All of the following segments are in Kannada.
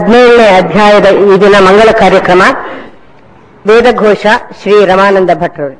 ಹದಿನೇಳನೇ ಅಧ್ಯಾಯದ ಈ ದಿನ ಮಂಗಳ ಕಾರ್ಯಕ್ರಮ ವೇದಘೋಷ ಶ್ರೀ ರಮಾನಂದ ಭಟ್ರವರು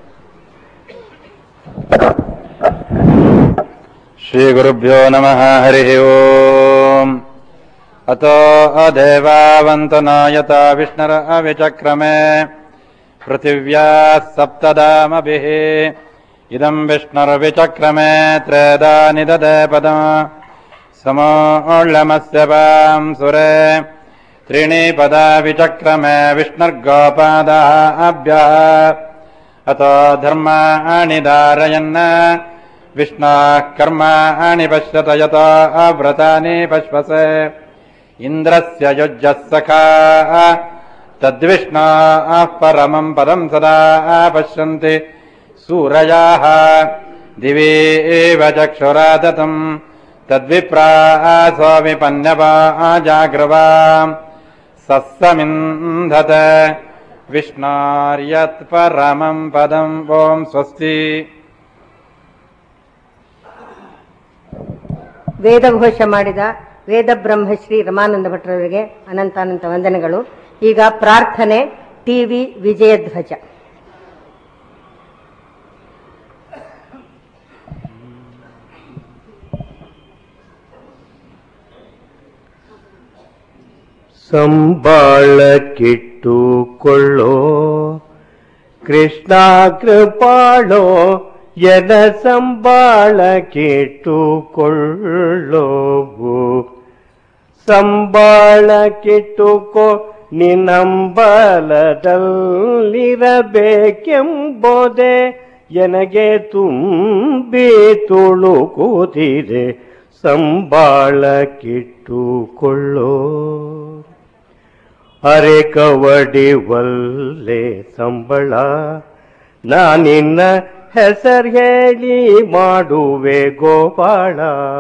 श्रीगुरुभ्यो नमः हरिः ओम् अतो अदेवावन्तनो यथा विष्णुर अविचक्रमे पृथिव्याः सप्तदामभिः इदम् विष्णुर्विचक्रमे त्रेधा निददे पदम् समोऽळमस्य वाम् सुरे त्रीणि पदा विचक्रमे विष्णुर्गोपादः अभ्यः अतो धर्माणि धारयन् विष्णाः कर्माणि पश्यत यतो अव्रतानि पश्वसे इन्द्रस्य युज्यः सखा तद्विष्णाः परमम् पदम् सदा पश्यन्ति सूरयाः दिवि एव चक्षुरादतम् तद्विप्रा स्वामिपन्यवा जाग्रवा सस्समिन्धत विष्णार्यत्परमम् पदम् ॐ स्वस्ति ವೇದಘೋಷ ಮಾಡಿದ ವೇದ ಬ್ರಹ್ಮಶ್ರೀ ರಮಾನಂದ ಭಟ್ರವರಿಗೆ ಅನಂತಾನಂತ ವಂದನೆಗಳು ಈಗ ಪ್ರಾರ್ಥನೆ ಟಿವಿ ವಿಜಯಧ್ವಜ ಸಂಬಾಳಕ್ಕಿಟ್ಟುಕೊಳ್ಳೋ ಕೃಷ್ಣ ಕೃಪಾಳೋ ಎದ ಸಂಬಾಳಕ್ಕಿಟ್ಟುಕೊಳ್ಳೋವು ಸಂಬಾಳಕ್ಕಿಟ್ಟುಕೋ ನಿನ್ನಂಬಲದಲ್ಲಿರಬೇಕೆಂಬುದೇ ಎನಗೆ ತುಂಬಿ ತುಳುಕುತ್ತಿದೆ ಸಂಬಾಳಕ್ಕಿಟ್ಟುಕೊಳ್ಳೋ ಅರೆ ಕವಡಿ ಒಲ್ಲೆ ಸಂಬಳ ನಾನಿನ್ನ ಹೆಸರು ಹೇಳಿ ಮಾಡುವೆ ಗೋಪಾಳ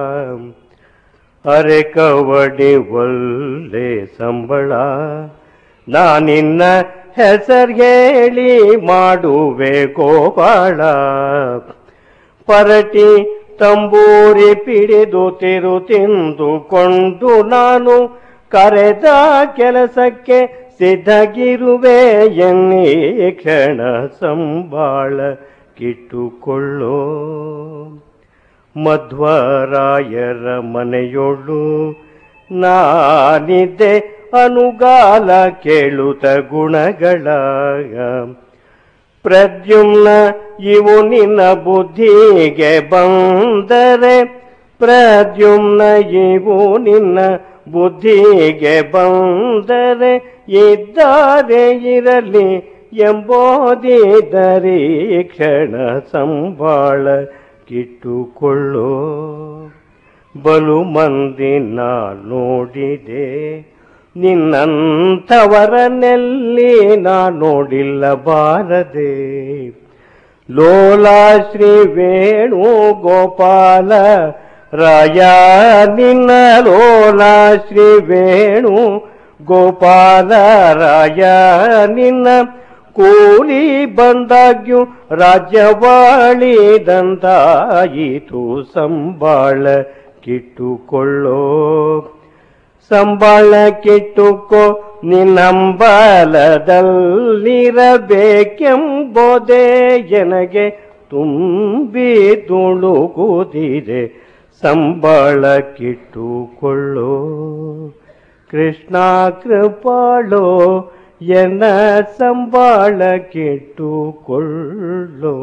ಅರೆ ಕವಡಿ ಒಲ್ಲೆ ಸಂಬಳ ನಾನಿನ್ನ ಹೆಸರು ಹೇಳಿ ಮಾಡುವೆ ಗೋಪಾಳ ಪರಟಿ ತಂಬೂರಿ ಪಿಡಿದು ತಿರು ತಿಂದುಕೊಂಡು ನಾನು ಕರೆದ ಕೆಲಸಕ್ಕೆ ಸಿದ್ಧಗಿರುವೆ ಎನ್ನಿ ಕ್ಷಣ ಸಂಬಾಳ ಕಿಟ್ಟುಕೊಳ್ಳೋ ಮಧ್ವರಾಯರ ಮನೆಯೊಳು ನಾನಿದ್ದೆ ಅನುಗಾಲ ಕೇಳುತ್ತ ಗುಣಗಳ ಪ್ರದ್ಯುಮ್ನ ಇವು ನಿನ್ನ ಬುದ್ಧಿಗೆ ಬಂದರೆ ಪ್ರದ್ಯುಮ್ನ ಇವು ನಿನ್ನ ಬುದ್ಧಿಗೆ ಬಂದರೆ ಇದ್ದಾರೆ ಇರಲಿ ಎಂಬೋದಿದರಿ ಕ್ಷಣ ಸಂಬಾಳ ಕಿಟ್ಟುಕೊಳ್ಳೋ ಬಲು ಮಂದಿ ನಾ ನೋಡಿದೆ ನಿನ್ನಂಥವರನ್ನೆಲ್ಲಿ ನಾ ನೋಡಿಲ್ಲ ಬಾರದೆ ಲೋಲಾ ಶ್ರೀ ವೇಣು ಗೋಪಾಲ ರಾಯ ನಿನ್ನ ಲೋಲಾ ಶ್ರೀ ವೇಣು ಗೋಪಾಲ ರಾಯ ನಿನ್ನ ಕೂಲಿ ಬಂದಾಗ್ಯೂ ರಾಜ್ಯವಾಳಿದಂತಾಯಿತು ಸಂಬಾಳ ಕಿಟ್ಟುಕೊಳ್ಳೋ ಸಂಬಾಳ ಕಿಟ್ಟುಕೋ ನಿನ್ನಂಬಲದಲ್ಲಿರಬೇಕೆಂಬುದೇ ಎನಗೆ ತುಂಬಿ ತುಳುಕುತ್ತಿದೆ ಸಂಬಾಳ ಕಿಟ್ಟುಕೊಳ್ಳೋ ಕೃಷ್ಣ ಕೃಪಾಳೋ ಎನ್ನ ಸಂಬಾಳ ಕಿಟ್ಟುಕೊಳ್ಳೋ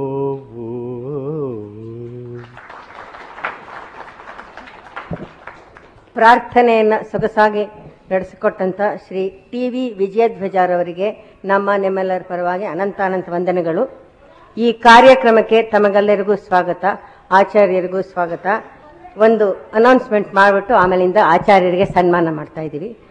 ಪ್ರಾರ್ಥನೆಯನ್ನು ಸೊಗಸಾಗಿ ನಡೆಸಿಕೊಟ್ಟಂತ ಶ್ರೀ ಟಿ ವಿ ವಿಜಯಧ್ವಜರವರಿಗೆ ನಮ್ಮ ನಿಮ್ಮೆಲ್ಲರ ಪರವಾಗಿ ಅನಂತಾನಂತ ವಂದನೆಗಳು ಈ ಕಾರ್ಯಕ್ರಮಕ್ಕೆ ತಮಗೆಲ್ಲರಿಗೂ ಸ್ವಾಗತ ಆಚಾರ್ಯರಿಗೂ ಸ್ವಾಗತ ಒಂದು ಅನೌನ್ಸ್ಮೆಂಟ್ ಮಾಡಿಬಿಟ್ಟು ಆಮೇಲಿಂದ ಆಚಾರ್ಯರಿಗೆ ಸನ್ಮಾನ ಮಾಡ್ತಾ ಇದ್ದೀವಿ